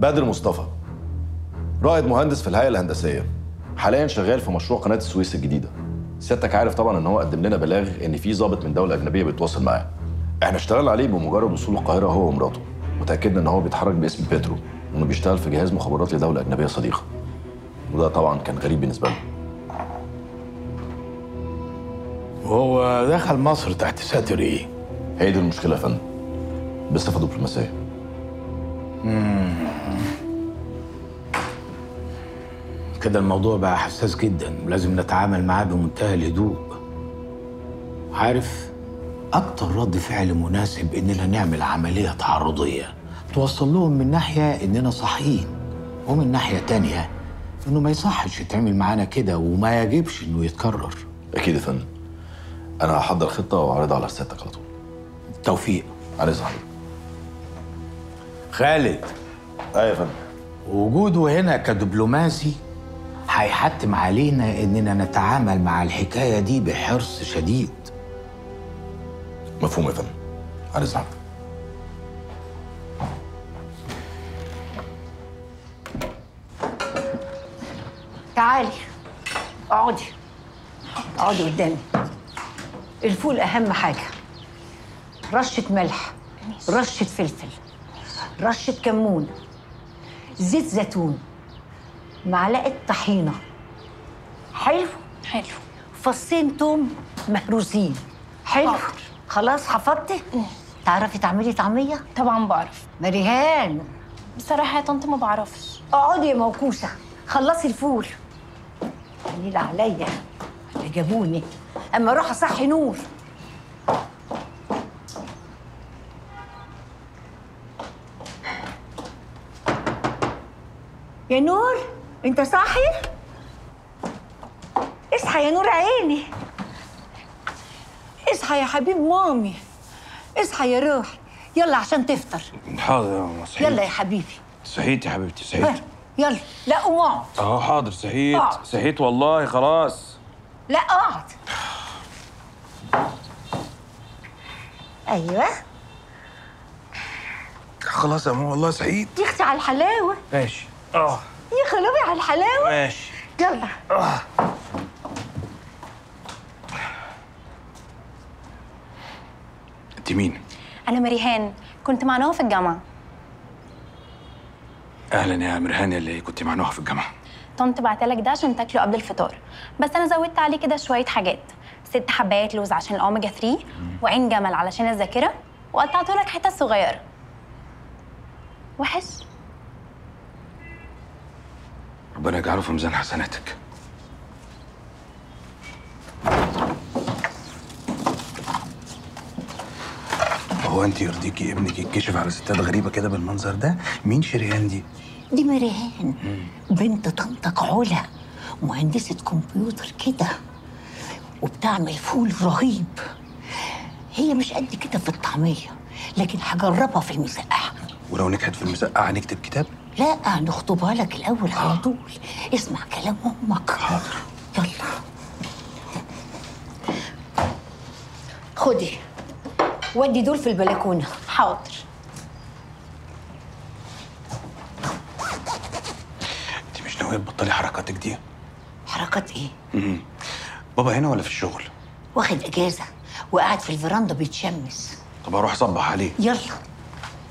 بدر مصطفى رائد مهندس في الهيئه الهندسيه حاليا شغال في مشروع قناه السويس الجديده سيادتك عارف طبعا ان هو قدم لنا بلاغ ان في ضابط من دوله اجنبيه بيتواصل معاه احنا اشتغلنا عليه بمجرد وصول القاهره هو ومراته وتاكدنا ان هو بيتحرك باسم بيترو وانه بيشتغل في جهاز مخابرات لدوله اجنبيه صديقه وده طبعا كان غريب بالنسبه لنا وهو دخل مصر تحت ساتر ايه؟ هي دي المشكله يا فندم بصفه دبلوماسيه كده الموضوع بقى حساس جدا ولازم نتعامل معاه بمنتهى الهدوء عارف اكتر رد فعل مناسب اننا نعمل عمليه تعرضيه توصل لهم من ناحيه اننا صحيين ومن ناحيه تانية انه ما يصحش يتعمل معانا كده وما يجبش انه يتكرر اكيد يا فندم انا هحضر خطه واعرضها على سيادتك على طول توفيق على إذن حضرتك خالد ايوه يا فندم وجوده هنا كدبلوماسي هيحتم علينا اننا نتعامل مع الحكايه دي بحرص شديد مفهوم يا فندم على إذن حضرتك تعالي اقعدي اقعدي قدامي الفول اهم حاجه رشه ملح رشه فلفل رشه كمون زيت زيتون معلقه طحينه حلو حلو فصين توم مهروسين حلو حاضر. خلاص حفظتي تعرفي تعملي طعميه طبعا بعرف مريهان بصراحة يا طنط ما بعرفش اقعدي يا موكوسه خلصي الفول قليل عليا اللي جابوني اما اروح اصحي نور يا نور انت صاحي اصحى يا نور عيني اصحى يا حبيب مامي اصحى يا روحي يلا عشان تفطر حاضر يا ماما صحيت يلا يا حبيبي صحيت يا حبيبتي ها، صحيت يلا لا قوم اقعد اه حاضر صحيت اقعد. صحيت والله خلاص لا اقعد ايوه خلاص يا ماما والله صحيت يا اختي على الحلاوه ماشي اه يا خلوي على الحلاوه ماشي يلا انت مين؟ أنا مريهان كنت مع نوى في الجامعة اهلا يا مرهان اللي كنت مع نوح في الجامعه طنط بعتلك ده عشان تاكله قبل الفطار بس أنا زودت عليه كده شوية حاجات ست حبايات لوز عشان الأوميجا 3 وعين جمل علشان الذاكرة وقطعته لك حتت صغيرة وحش ربنا يجعله في ميزان حسناتك هو انت يرضيكي ابنك يتكشف على ستات غريبه كده بالمنظر ده مين شريان دي دي مريهان بنت طنطك علا مهندسة كمبيوتر كده وبتعمل فول رهيب هي مش قد كده في الطعمية لكن هجربها في المسقعة ولو نجحت في المسقعه نكتب كتاب لا نخطبها لك الأول على طول اسمع كلام أمك حاضر. يلا خدي ودي دول في البلكونة حاضر انت مش ناويه تبطلي حركاتك دي حركات إيه؟ مم. بابا هنا ولا في الشغل واخد اجازه وقاعد في الفرندا بيتشمس طب اروح اصبح عليه يلا